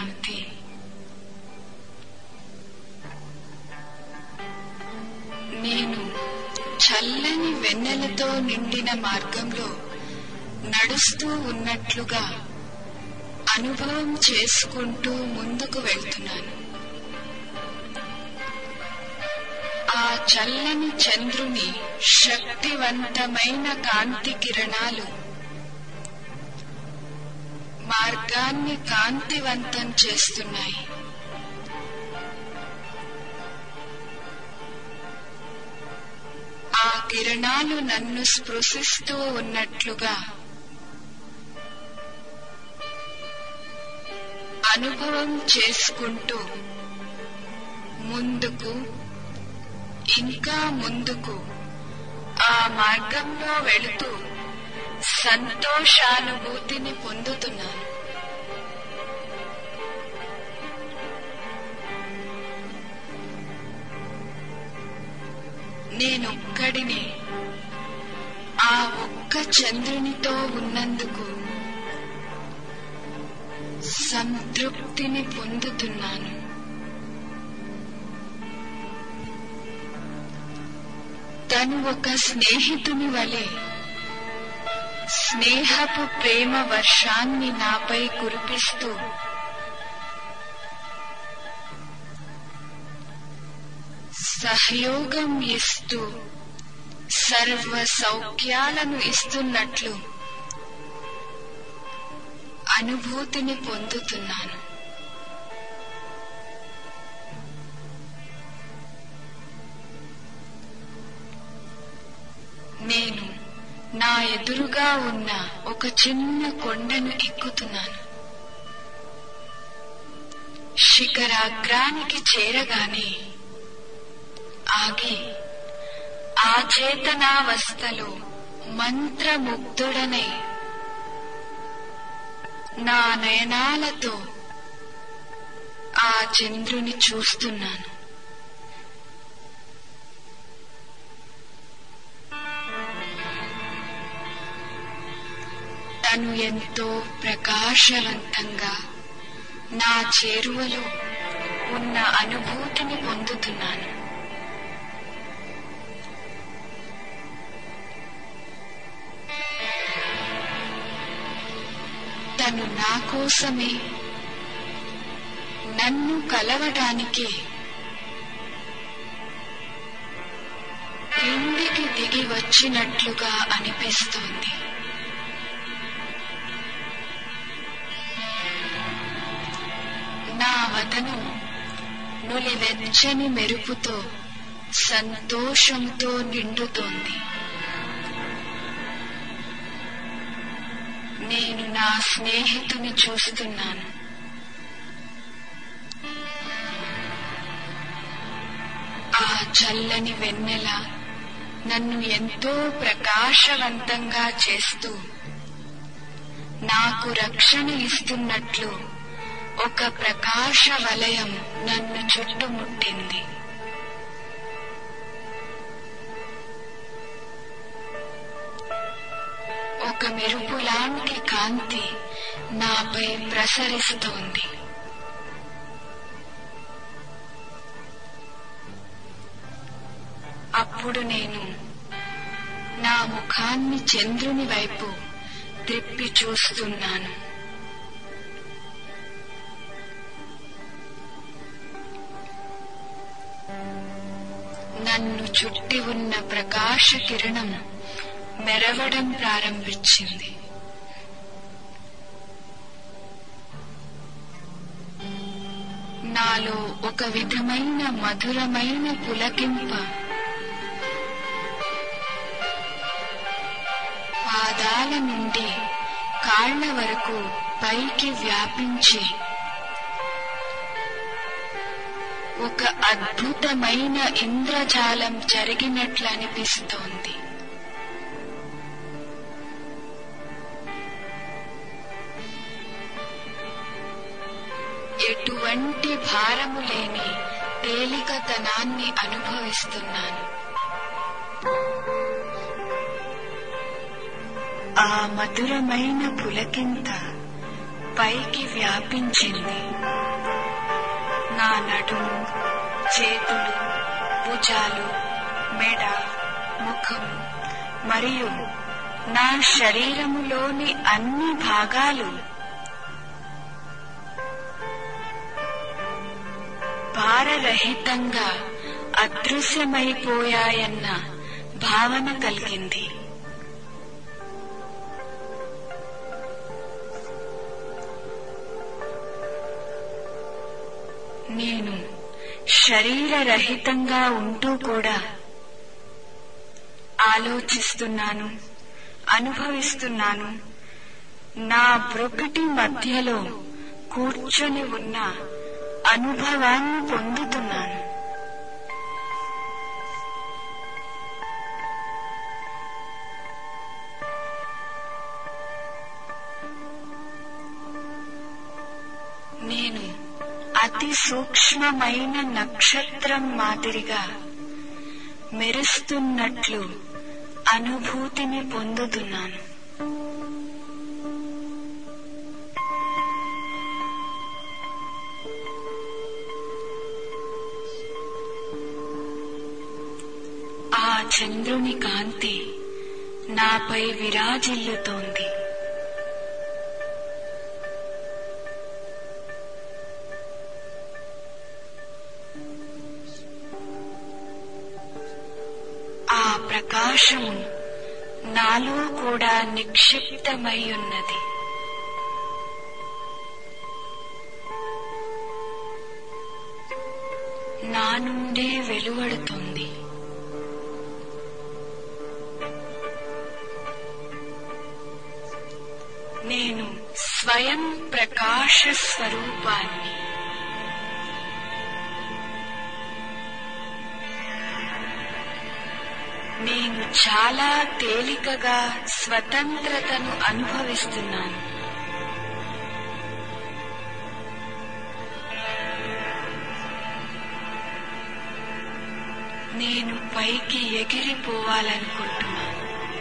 శాంతి నేను చల్లని వెన్నెలతో నిండిన మార్గంలో నడుస్తూ ఉన్నట్లుగా అనుభవం చేసుకుంటూ ముందుకు వెళ్తున్నాను ఆ చల్లని చంద్రుని శక్తివంతమైన కాంతి కిరణాలు మార్గాన్ని కాంతివంతం చేస్తున్నాయి ఆ కిరణాలు నన్ను స్పృశిస్తూ ఉన్నట్లుగా అనుభవం చేసుకుంటూ ముందుకు ఇంకా ముందుకు ఆ మార్గంలో వెళుతూ సంతోషానుభూతిని పొందుతున్నాను నేనొక్కడినే ఆ ఒక్క చంద్రునితో ఉన్నందుకు సంతృప్తిని పొందుతున్నాను తను ఒక స్నేహితుని వలె స్నేహపు ప్రేమ వర్షాన్ని నాపై కురిపిస్తూ సహయోగం ఇస్తూ సర్వ సౌఖ్యాలను ఇస్తున్నట్లు అనుభూతిని పొందుతున్నాను నేను నా ఎదురుగా ఉన్న ఒక చిన్న కొండను ఎక్కుతున్నాను శిఖరాగ్రానికి చేరగానే ఆగి ఆ చేతనావస్థలో మంత్రముగ్ధుడనై నా నయనాలతో ఆ చంద్రుని చూస్తున్నాను తను ఎంతో ప్రకాశవంతంగా నా చేరువలో ఉన్న అనుభూతిని పొందుతున్నాను తను నా కోసమే నన్ను కలవడానికి క్రిందికి దిగి వచ్చినట్లుగా అనిపిస్తోంది నా వదనం నులివెచ్చని మెరుపుతో సంతోషంతో నిండుతోంది నేను నా స్నేహితుని చూస్తున్నాను ఆ చల్లని వెన్నెల నన్ను ఎంతో ప్రకాశవంతంగా చేస్తూ నాకు రక్షణ ఇస్తున్నట్లు ఒక ప్రకాశ వలయం నన్ను చుట్టుముట్టింది ఒక మెరుపు లాంటి కాంతి నాపై ప్రసరిస్తోంది అప్పుడు నేను నా ముఖాన్ని చంద్రుని వైపు త్రిప్పి చూస్తున్నాను నన్ను చుట్టి ఉన్న ప్రకాశ కిరణం మెరవడం ప్రారంభించింది నాలో ఒక విధమైన మధురమైన పులకింప పాదాల నుండి కాళ్ల వరకు పైకి వ్యాపించి ఒక అద్భుతమైన ఇంద్రజాలం జరిగినట్లు అనిపిస్తోంది ఎటువంటి భారము లేని తేలికతనాన్ని అనుభవిస్తున్నాను ఆ మధురమైన పులకింత పైకి వ్యాపించింది నా నడుము చేతులు భుజాలు మెడ ముఖం మరియు నా శరీరములోని అన్ని భాగాలు భారరహితంగా అదృశ్యమైపోయాయన్న భావన కలిగింది నేను శరీరరహితంగా ఉంటూ కూడా ఆలోచిస్తున్నాను అనుభవిస్తున్నాను నా బ్రొకటి మధ్యలో కూర్చొని ఉన్న అనుభవాన్ని పొందుతున్నాను నేను అతి సూక్ష్మమైన నక్షత్రం మాదిరిగా మెరుస్తున్నట్లు అనుభూతిని పొందుతున్నాను ఆ చంద్రుని కాంతి నాపై విరాజిల్లుతోంది ఆ ప్రకాశము నాలో కూడా నిక్షిప్తమై ఉన్నది నా నుండే వెలువడుతుంది నేను స్వయం ప్రకాశ స్వరూపాన్ని నేను చాలా తేలికగా స్వతంత్రతను అనుభవిస్తున్నాను నేను పైకి ఎగిరిపోవాలనుకుంటున్నాను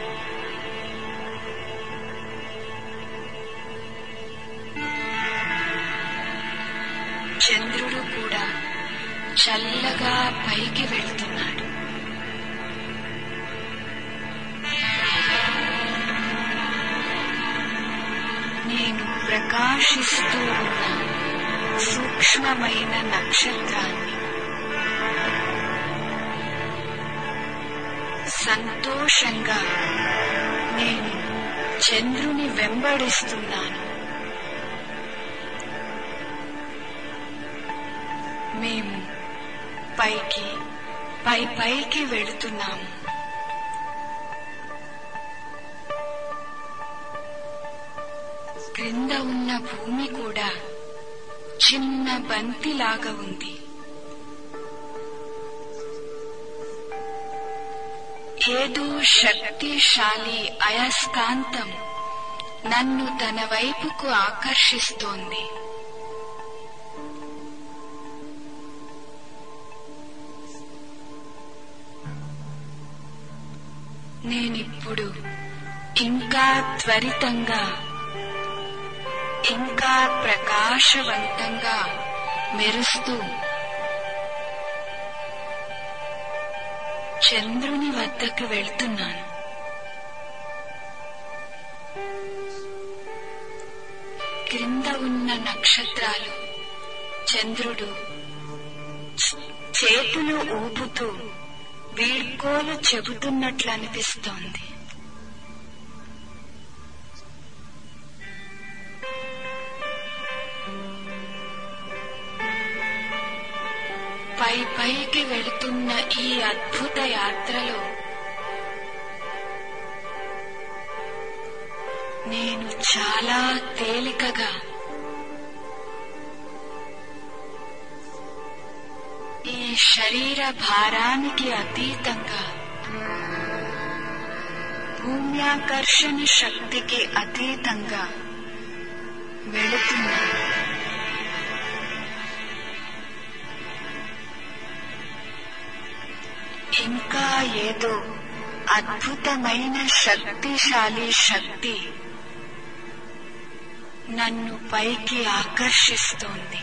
చంద్రుడు కూడా చల్లగా పైకి వెళ్తున్నాడు నేను ప్రకాశిస్తూ ఉన్న సూక్ష్మమైన నక్షత్రాన్ని సంతోషంగా నేను చంద్రుని వెంబడిస్తున్నాను మేము పైకి పై పైకి వెళుతున్నాము క్రింద ఉన్న భూమి కూడా చిన్న బంతిలాగా ఉంది ఏదో శక్తిశాలి అయస్కాంతం నన్ను తన వైపుకు ఆకర్షిస్తోంది నేనిప్పుడు ఇంకా త్వరితంగా ఇంకా ప్రకాశవంతంగా మెరుస్తూ చంద్రుని వద్దకు వెళ్తున్నాను క్రింద ఉన్న నక్షత్రాలు చంద్రుడు చేతులు ఊపుతూ వీడ్కోలు చెబుతున్నట్లు అనిపిస్తోంది పై పైకి వెళుతున్న ఈ అద్భుత యాత్రలో నేను చాలా తేలికగా ఈ శరీర భారానికి అతీతంగా భూమ్యాకర్షణ శక్తికి అతీతంగా వెళుతున్నాను ఇంకా ఏదో అద్భుతమైన శక్తిశాలి శక్తి నన్ను పైకి ఆకర్షిస్తోంది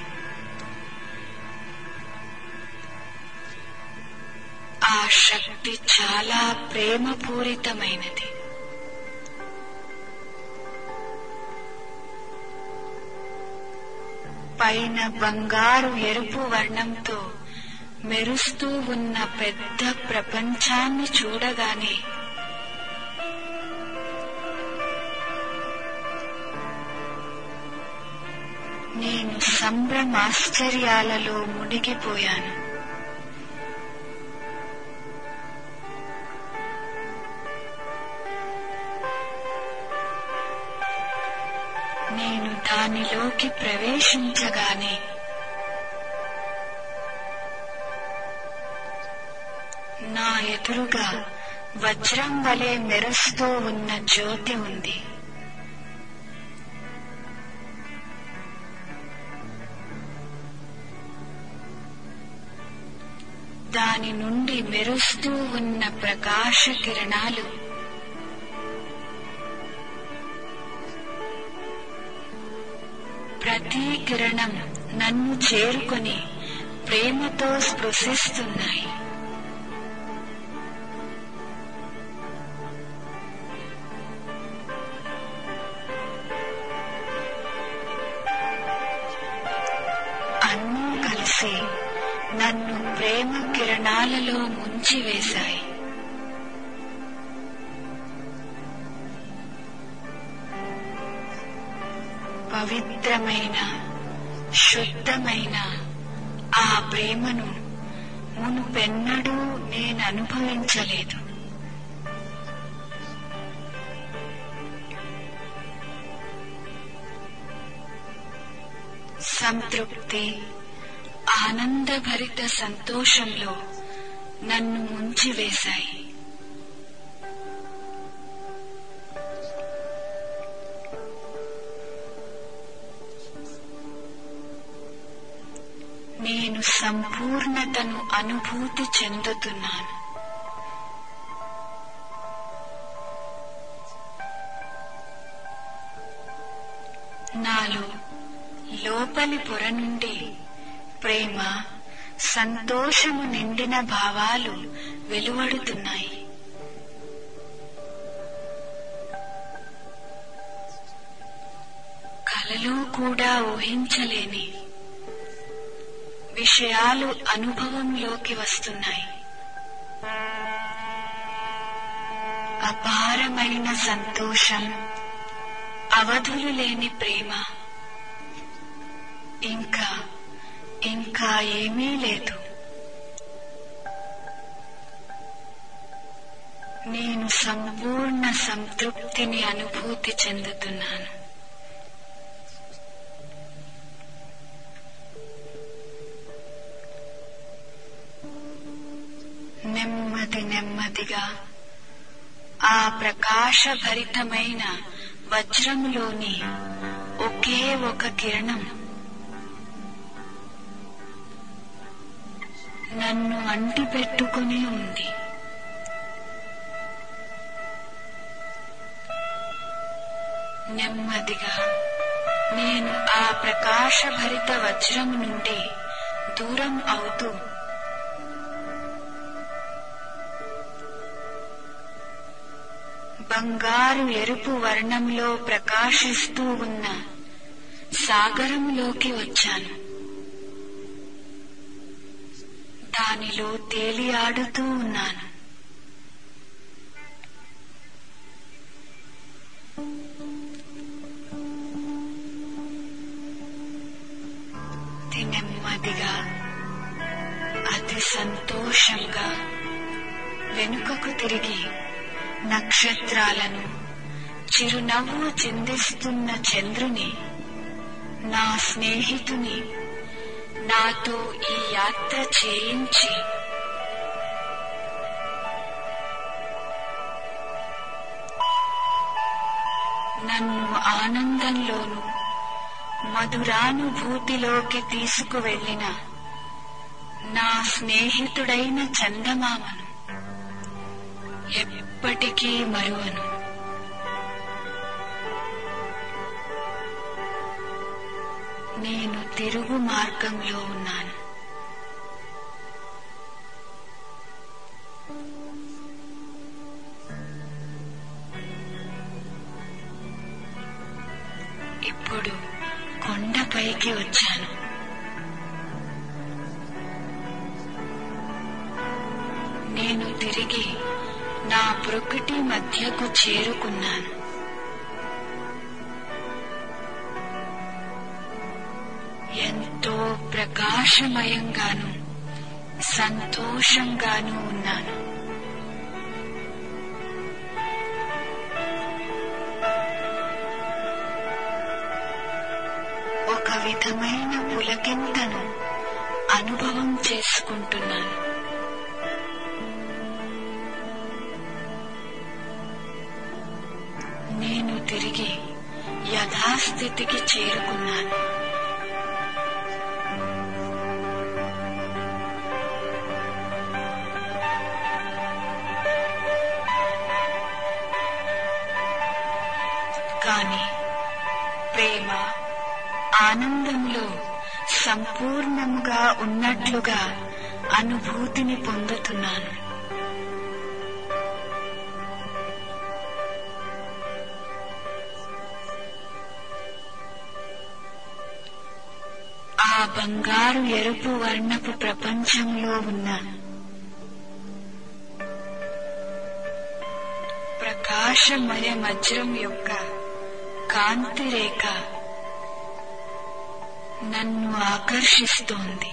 ఆ శక్తి చాలా ప్రేమపూరితమైనది పైన బంగారు ఎరుపు వర్ణంతో మెరుస్తూ ఉన్న పెద్ద ప్రపంచాన్ని చూడగానే నేను సంభ్రమాశ్చర్యాలలో మునిగిపోయాను నేను దానిలోకి ప్రవేశించగానే నా ఎదురుగా వజ్రం వలె మెరుస్తూ ఉన్న జ్యోతి ఉంది దాని నుండి మెరుస్తూ ఉన్న ప్రకాశ కిరణాలు ప్రతి కిరణం నన్ను చేరుకొని ప్రేమతో స్పృశిస్తున్నాయి అన్నీ కలిసి నన్ను ప్రేమ కిరణాలలో ముంచివేశాయి పవిత్రమైన శుద్ధమైన ఆ ప్రేమను మునుపెన్నడూ నేను అనుభవించలేదు సంతృప్తి ఆనందభరిత సంతోషంలో నన్ను ముంచివేశాయి నేను సంపూర్ణతను అనుభూతి చెందుతున్నాను నాలో లోపలి పొర నుండి ప్రేమ సంతోషము నిండిన భావాలు వెలువడుతున్నాయి కలలో కూడా ఊహించలేని విషయాలు అనుభవంలోకి వస్తున్నాయి అపారమైన సంతోషం అవధులు లేని ప్రేమ ఇంకా ఇంకా ఏమీ లేదు నేను సంపూర్ణ సంతృప్తిని అనుభూతి చెందుతున్నాను నెమ్మది నెమ్మదిగా ఆ ప్రకాశభరితమైన వజ్రంలోని ఒకే ఒక కిరణం నన్ను అంటి పెట్టుకుని ఉంది నెమ్మదిగా నేను ఆ ప్రకాశభరిత వజ్రం నుండి దూరం అవుతూ బంగారు ఎరుపు వర్ణంలో ప్రకాశిస్తూ ఉన్న సాగరంలోకి వచ్చాను దానిలో తేలియాడుతూ ఉన్నాను అతి నెమ్మదిగా అతి సంతోషంగా వెనుకకు తిరిగి నక్షత్రాలను చిరునవ్వు చిందిస్తున్న చంద్రుని నా స్నేహితుని నాతో ఈ యాత్ర చేయించి నన్ను ఆనందంలోను మధురానుభూతిలోకి తీసుకువెళ్ళిన నా స్నేహితుడైన చందమామను ఎప్పటికీ మరువను నేను తిరుగు మార్గంలో ఉన్నాను ఇప్పుడు కొండపైకి వచ్చాను నేను తిరిగి నా ప్రకృతి మధ్యకు చేరుకున్నాను ఎంతో ప్రకాశమయంగాను సంతోషంగాను ఉన్నాను ఒక విధమైన పులకింతను అనుభవం చేసుకుంటున్నాను నేను తిరిగి యథాస్థితికి చేరుకున్నాను కానీ ప్రేమ ఆనందంలో సంపూర్ణముగా ఉన్నట్లుగా అనుభూతిని పొందుతున్నాను ఆ బంగారు ఎరుపు వర్ణపు ప్రపంచంలో ఉన్న ప్రకాశమయ వజ్రం యొక్క కాంతి రేఖ నన్ను ఆకర్షిస్తోంది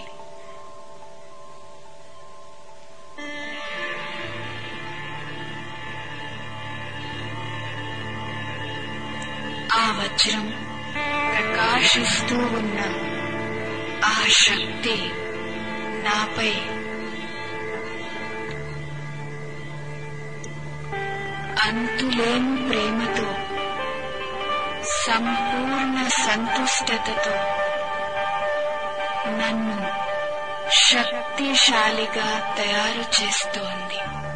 ఆ వజ్రం ప్రకాశిస్తూ ఉన్న ఆ శక్తి నాపై అంతులేని ప్రేమతో సంపూర్ణ సంతుష్టతతో నన్ను శక్తిశాలిగా తయారు చేస్తోంది